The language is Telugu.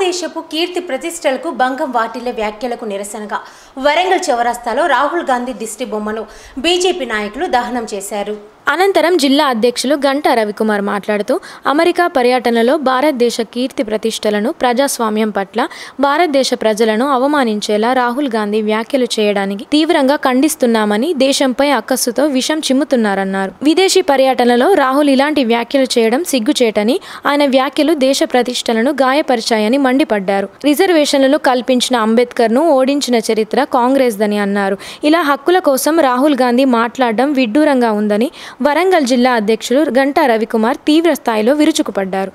భారతదేశపు కీర్తి ప్రతిష్టలకు భంగం వాటిల్లే వ్యాఖ్యలకు నిరసనగా వరంగల్ చౌరస్తాలో రాహుల్ గాంధీ దిష్టి బొమ్మను బీజేపీ నాయకులు దహనం చేశారు అనంతరం జిల్లా అధ్యక్షులు గంటా రవికుమార్ మాట్లాడుతూ అమెరికా పర్యటనలో భారతదేశ కీర్తి ప్రతిష్టలను ప్రజాస్వామ్యం పట్ల భారతదేశ ప్రజలను అవమానించేలా రాహుల్ గాంధీ వ్యాఖ్యలు చేయడానికి తీవ్రంగా ఖండిస్తున్నామని దేశంపై అక్కస్సుతో విషం చిమ్ముతున్నారన్నారు విదేశీ పర్యటనలో రాహుల్ ఇలాంటి వ్యాఖ్యలు చేయడం సిగ్గుచేటని ఆయన వ్యాఖ్యలు దేశ ప్రతిష్టలను గాయపరిచాయని మండిపడ్డారు రిజర్వేషన్లను కల్పించిన అంబేద్కర్ ను ఓడించిన చరిత్ర కాంగ్రెస్ దని అన్నారు ఇలా హక్కుల కోసం రాహుల్ గాంధీ మాట్లాడడం విడ్డూరంగా ఉందని వరంగల్ జిల్లా అధ్యక్షులు గంటా రవికుమార్ తీవ్ర స్థాయిలో విరుచుకుపడ్డారు